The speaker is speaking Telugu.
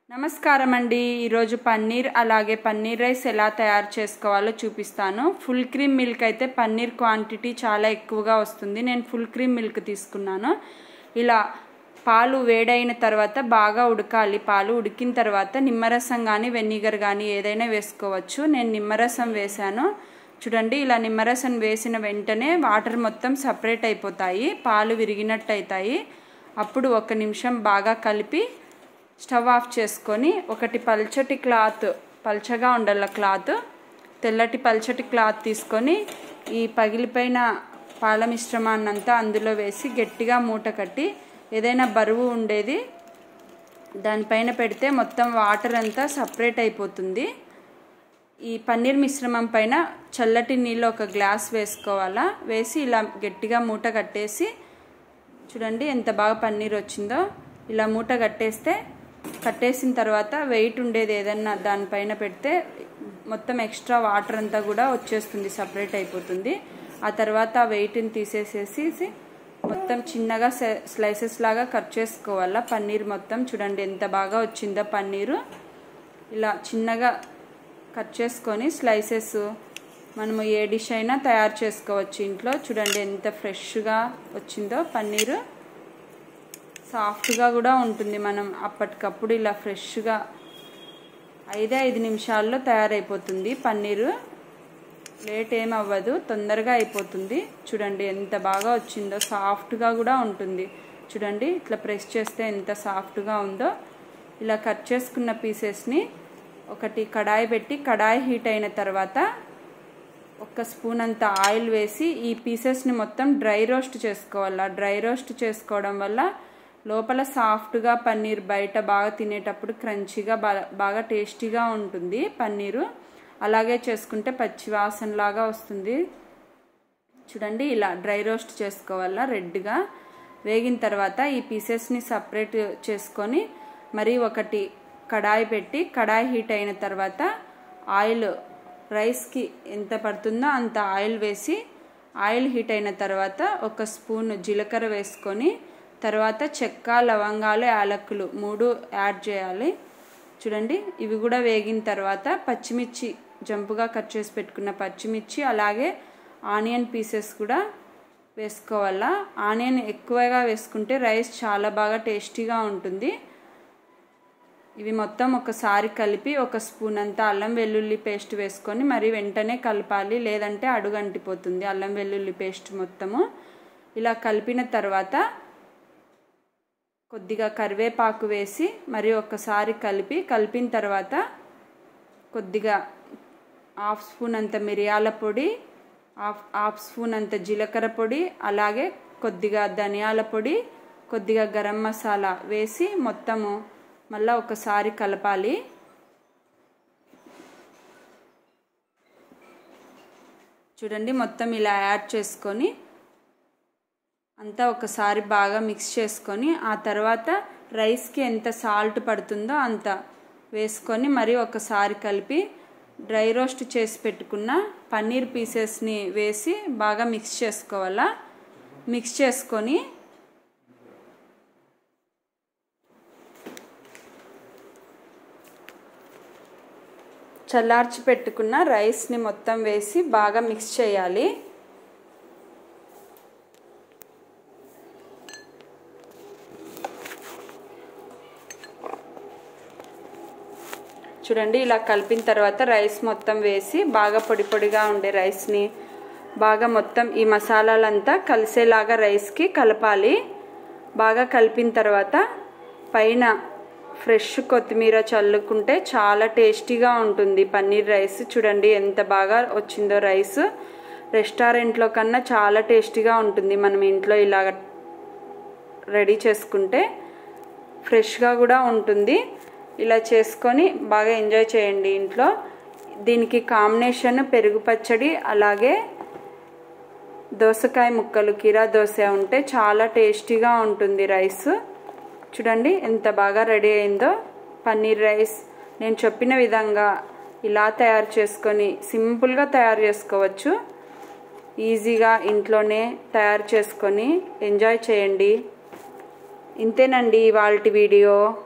నమస్కారం అండి ఈరోజు పన్నీర్ అలాగే పన్నీర్ రైస్ ఎలా తయారు చేసుకోవాలో చూపిస్తాను ఫుల్ క్రీమ్ మిల్క్ అయితే పన్నీర్ క్వాంటిటీ చాలా ఎక్కువగా వస్తుంది నేను ఫుల్ క్రీమ్ మిల్క్ తీసుకున్నాను ఇలా పాలు వేడైన తర్వాత బాగా ఉడకాలి పాలు ఉడికిన తర్వాత నిమ్మరసం కానీ వెనిగర్ కానీ ఏదైనా వేసుకోవచ్చు నేను నిమ్మరసం వేశాను చూడండి ఇలా నిమ్మరసం వేసిన వెంటనే వాటర్ మొత్తం సపరేట్ అయిపోతాయి పాలు విరిగినట్టు అవుతాయి అప్పుడు ఒక నిమిషం బాగా కలిపి స్టవ్ ఆఫ్ చేసుకొని ఒకటి పల్చటి క్లాత్ పల్చగా ఉండాల క్లాత్ తెల్లటి పల్చటి క్లాత్ తీసుకొని ఈ పగిలిపోయిన పాల మిశ్రమాన్నంతా అందులో వేసి గట్టిగా మూట కట్టి ఏదైనా బరువు ఉండేది దానిపైన పెడితే మొత్తం వాటర్ అంతా సపరేట్ అయిపోతుంది ఈ పన్నీర్ మిశ్రమం పైన చల్లటి నీళ్ళు ఒక గ్లాస్ వేసుకోవాలా వేసి ఇలా గట్టిగా మూట కట్టేసి చూడండి ఎంత బాగా పన్నీర్ వచ్చిందో ఇలా మూట కట్టేస్తే కట్టేసిన తర్వాత వెయిట్ ఉండేది ఏదన్నా దానిపైన పెడితే మొత్తం ఎక్స్ట్రా వాటర్ అంతా కూడా వచ్చేస్తుంది సపరేట్ అయిపోతుంది ఆ తర్వాత ఆ వెయిట్ని తీసేసేసి మొత్తం చిన్నగా స్లైసెస్ లాగా కట్ చేసుకోవాలా పన్నీర్ మొత్తం చూడండి ఎంత బాగా వచ్చిందో పన్నీరు ఇలా చిన్నగా కట్ చేసుకొని స్లైసెస్ మనము ఏ డిష్ అయినా తయారు చేసుకోవచ్చు ఇంట్లో చూడండి ఎంత ఫ్రెష్గా వచ్చిందో పన్నీరు సాఫ్ట్గా కూడా ఉంటుంది మనం అప్పటికప్పుడు ఇలా ఫ్రెష్గా ఐదే ఐదు నిమిషాల్లో తయారైపోతుంది పన్నీరు లేట్ ఏం అవ్వదు తొందరగా అయిపోతుంది చూడండి ఎంత బాగా వచ్చిందో సాఫ్ట్గా కూడా ఉంటుంది చూడండి ఇట్లా ప్రెస్ చేస్తే ఎంత సాఫ్ట్గా ఉందో ఇలా కట్ చేసుకున్న పీసెస్ని ఒకటి కడాయి పెట్టి కడాయి హీట్ అయిన తర్వాత ఒక స్పూన్ అంత ఆయిల్ వేసి ఈ పీసెస్ని మొత్తం డ్రై రోస్ట్ చేసుకోవాలి డ్రై రోస్ట్ చేసుకోవడం వల్ల లోపల సాఫ్ట్గా పన్నీర్ బయట బాగా తినేటప్పుడు క్రంచీగా బాగా టేస్టీగా ఉంటుంది పన్నీరు అలాగే చేసుకుంటే పచ్చి వాసనలాగా వస్తుంది చూడండి ఇలా డ్రై రోస్ట్ చేసుకోవాలా రెడ్గా వేగిన తర్వాత ఈ పీసెస్ని సపరేట్ చేసుకొని మరి ఒకటి కడాయి పెట్టి కడాయి హీట్ అయిన తర్వాత ఆయిల్ రైస్కి ఎంత పడుతుందో అంత ఆయిల్ వేసి ఆయిల్ హీట్ అయిన తర్వాత ఒక స్పూన్ జీలకర్ర వేసుకొని తర్వాత చెక్క లవంగాలు యాలక్కులు మూడు యాడ్ చేయాలి చూడండి ఇవి కూడా వేగిన తర్వాత పచ్చిమిర్చి జంపుగా కట్ చేసి పెట్టుకున్న పచ్చిమిర్చి అలాగే ఆనియన్ పీసెస్ కూడా వేసుకోవాలా ఆనియన్ ఎక్కువగా వేసుకుంటే రైస్ చాలా బాగా టేస్టీగా ఉంటుంది ఇవి మొత్తం ఒకసారి కలిపి ఒక స్పూన్ అంతా అల్లం వెల్లుల్లి పేస్ట్ వేసుకొని మరి వెంటనే కలపాలి లేదంటే అడుగంటిపోతుంది అల్లం వెల్లుల్లి పేస్ట్ మొత్తము ఇలా కలిపిన తర్వాత కొద్దిగా కరివేపాకు వేసి మరి ఒకసారి కలిపి కలిపిన తర్వాత కొద్దిగా హాఫ్ స్పూన్ అంత మిరియాల పొడి హాఫ్ హాఫ్ స్పూన్ అంత జీలకర్ర పొడి అలాగే కొద్దిగా ధనియాల పొడి కొద్దిగా గరం మసాలా వేసి మొత్తము మళ్ళీ ఒకసారి కలపాలి చూడండి మొత్తం ఇలా యాడ్ చేసుకొని అంతా ఒకసారి బాగా మిక్స్ చేసుకొని ఆ తర్వాత రైస్కి ఎంత సాల్ట్ పడుతుందో అంత వేసుకొని మరి ఒకసారి కలిపి డ్రై రోస్ట్ చేసి పెట్టుకున్న పన్నీర్ పీసెస్ని వేసి బాగా మిక్స్ చేసుకోవాలా మిక్స్ చేసుకొని చల్లార్చి పెట్టుకున్న రైస్ని మొత్తం వేసి బాగా మిక్స్ చేయాలి చూడండి ఇలా కలిపిన తర్వాత రైస్ మొత్తం వేసి బాగా పొడి పొడిగా ఉండే రైస్ని బాగా మొత్తం ఈ మసాలాలంతా కలిసేలాగా రైస్కి కలపాలి బాగా కలిపిన తర్వాత పైన ఫ్రెష్ కొత్తిమీర చల్లుకుంటే చాలా టేస్టీగా ఉంటుంది పన్నీర్ రైస్ చూడండి ఎంత బాగా వచ్చిందో రైస్ రెస్టారెంట్లో కన్నా చాలా టేస్టీగా ఉంటుంది మనం ఇంట్లో ఇలాగ రెడీ చేసుకుంటే ఫ్రెష్గా కూడా ఉంటుంది ఇలా చేసుకొని బాగా ఎంజాయ్ చేయండి ఇంట్లో దీనికి కాంబినేషన్ పెరుగు పచ్చడి అలాగే దోసకాయ ముక్కలు కీరా దోశ ఉంటే చాలా టేస్టీగా ఉంటుంది రైస్ చూడండి ఎంత బాగా రెడీ అయిందో పన్నీర్ రైస్ నేను చెప్పిన విధంగా ఇలా తయారు చేసుకొని సింపుల్గా తయారు చేసుకోవచ్చు ఈజీగా ఇంట్లోనే తయారు చేసుకొని ఎంజాయ్ చేయండి ఇంతేనండి ఇవాళ వీడియో